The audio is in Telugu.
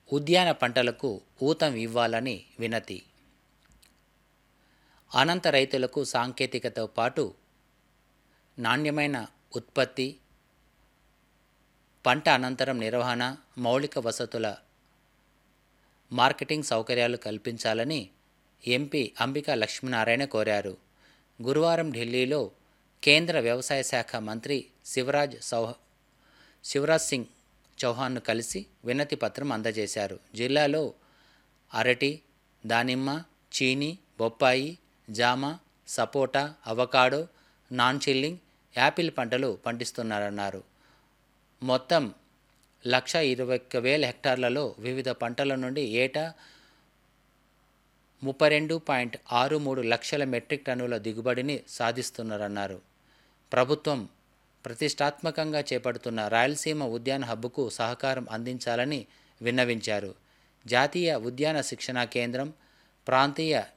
ఉద్యాన పంటలకు ఊతం ఇవ్వాలని వినతి అనంత రైతులకు సాంకేతికతో పాటు నాణ్యమైన ఉత్పత్తి పంట అనంతరం నిర్వహణ మౌలిక వసతుల మార్కెటింగ్ సౌకర్యాలు కల్పించాలని ఎంపీ అంబికా లక్ష్మీనారాయణ కోరారు గురువారం ఢిల్లీలో కేంద్ర వ్యవసాయ శాఖ మంత్రి శివరాజ్ సౌ శివరాజ్ సింగ్ చౌహాన్ను కలిసి వినతి పత్రం అందజేశారు జిల్లాలో అరటి దానిమ్మ చీని బొప్పాయి జామ సపోటా అవకాడో నాన్ చిల్లింగ్ యాపిల్ పంటలు పండిస్తున్నారన్నారు మొత్తం లక్ష ఇరవై ఒక్క వేల హెక్టార్లలో వివిధ పంటల నుండి ఏటా ముప్పై రెండు పాయింట్ ఆరు మూడు లక్షల మెట్రిక్ టన్నుల దిగుబడిని సాధిస్తున్నారన్నారు ప్రభుత్వం ప్రతిష్టాత్మకంగా చేపడుతున్న రాయలసీమ ఉద్యాన హబ్బుకు సహకారం అందించాలని విన్నవించారు జాతీయ ఉద్యాన శిక్షణా కేంద్రం ప్రాంతీయ